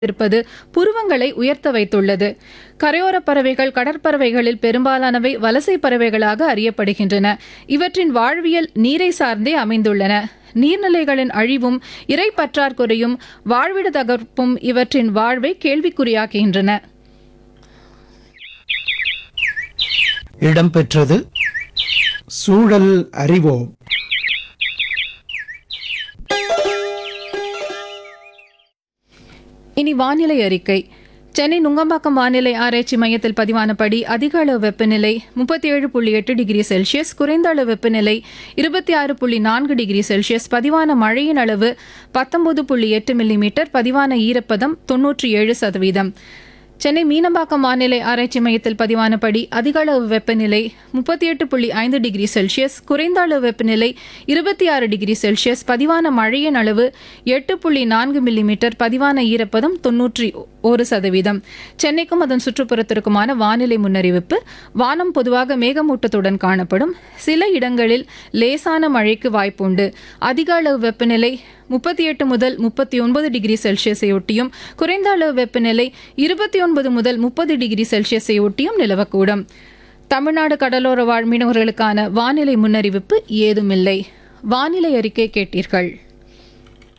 இருப்பது புருவங்களை உயர்த்த வைத்துள்ளது கரையோர பறவைகள் கடற்பறவைகளில் பெரும்பாலானவை வலசை பறவைகளாக அறியப்படுகின்றன இவற்றின் வாழ்வியல் நீரை சார்ந்தே அமைந்துள்ளன நீர்நிலைகளின் அழிவும் இறை பற்றாக்குறையும் வாழ்விட தகர்ப்பும் இவற்றின் வாழ்வை கேள்விக்குறியாக்குகின்றன இடம்பெற்றது சூழல் அறிவோம் இனி வானிலை அறிக்கை சென்னை நுங்கம்பாக்கம் வானிலை ஆராய்ச்சி மையத்தில் பதிவானபடி அதிக அளவு வெப்பநிலை முப்பத்தி ஏழு புள்ளி எட்டு டிகிரி செல்சியஸ் குறைந்த அளவு வெப்பநிலை இருபத்தி ஆறு புள்ளி நான்கு டிகிரி செல்சியஸ் பதிவான மழையின் அளவு பத்தொன்பது புள்ளி எட்டு மில்லிமீட்டர் பதிவான ஈரப்பதம் தொன்னூற்றி ஏழு சதவீதம் சென்னை மீனம்பாக்கம் வானிலை ஆராய்ச்சி மையத்தில் பதிவானபடி அதிக அளவு வெப்பநிலை முப்பத்தி எட்டு புள்ளி ஐந்து டிகிரி செல்சியஸ் குறைந்த அளவு வெப்பநிலை இருபத்தி ஆறு டிகிரி செல்சியஸ் பதிவான மழையின் அளவு எட்டு புள்ளி நான்கு மில்லிமீட்டர் பதிவான ஈரப்பதம் தொன்னூற்றி ஒரு சதவீதம் சென்னைக்கும் அதன் சுற்றுப்புறத்திற்குமான வானிலை முன்னறிவிப்பு வானம் பொதுவாக மேகமூட்டத்துடன் காணப்படும் சில இடங்களில் லேசான மழைக்கு வாய்ப்புண்டு அதிக அளவு வெப்பநிலை முப்பத்தி எட்டு முதல் முப்பத்தி ஒன்பது டிகிரி செல்சியஸை ஒட்டியும் குறைந்த அளவு வெப்பநிலை இருபத்தி ஒன்பது முதல் முப்பது டிகிரி செல்சியஸை ஒட்டியும் நிலவக்கூடும் தமிழ்நாடு கடலோர வாழ் மீனவர்களுக்கான வானிலை முன்னறிவிப்பு ஏதுமில்லை வானிலை அறிக்கை கேட்டீர்கள்